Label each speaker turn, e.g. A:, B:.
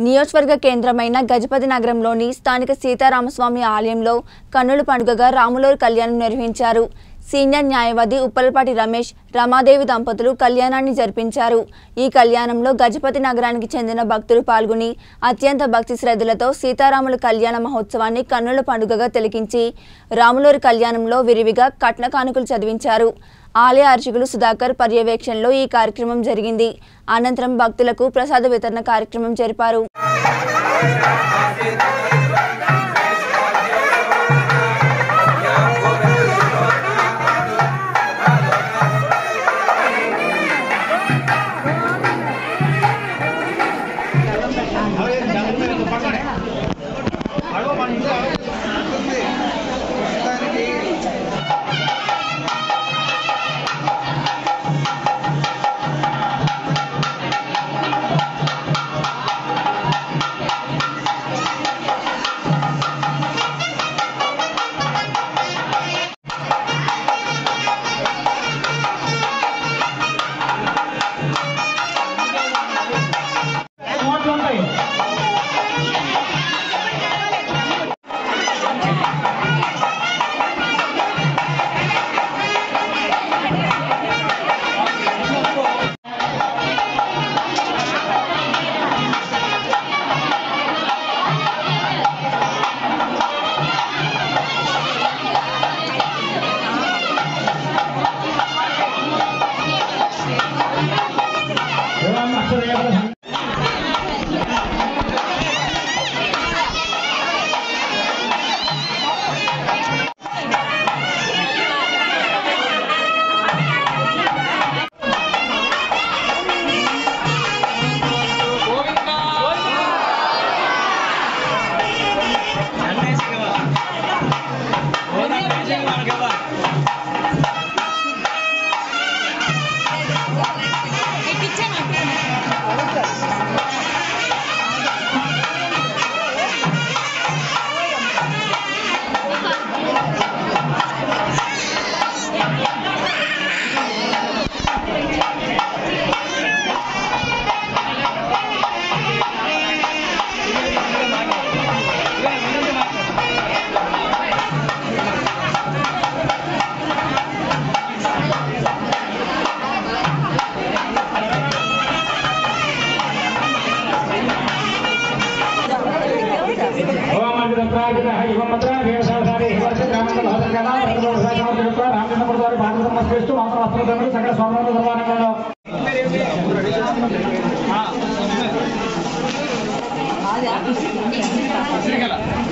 A: నియోజకవర్గ కేంద్రమైన గజపతి నగరంలోని స్థానిక సీతారామస్వామి ఆలయంలో కన్నుల పండుగగా రాములూరు కళ్యాణం నిర్వహించారు సీనియర్ న్యాయవాది ఉప్పలపాటి రమేష్ రమాదేవి దంపతులు కళ్యాణాన్ని జరిపించారు ఈ కళ్యాణంలో గజపతి నగరానికి చెందిన భక్తులు పాల్గొని అత్యంత భక్తి శ్రద్ధలతో సీతారాముల కళ్యాణ మహోత్సవాన్ని కన్నుల పండుగగా తిలకించి రాములూరు కళ్యాణంలో విరివిగా కట్న కానుకలు చదివించారు ఆలయ అర్చకులు సుధాకర్ పర్యవేక్షణలో ఈ కార్యక్రమం జరిగింది అనంతరం భక్తులకు ప్రసాద వితరణ కార్యక్రమం జరిపారు
B: ఓట్లు ఉంటాయి ఏమన్నా అసలు ఏమన్నా సకల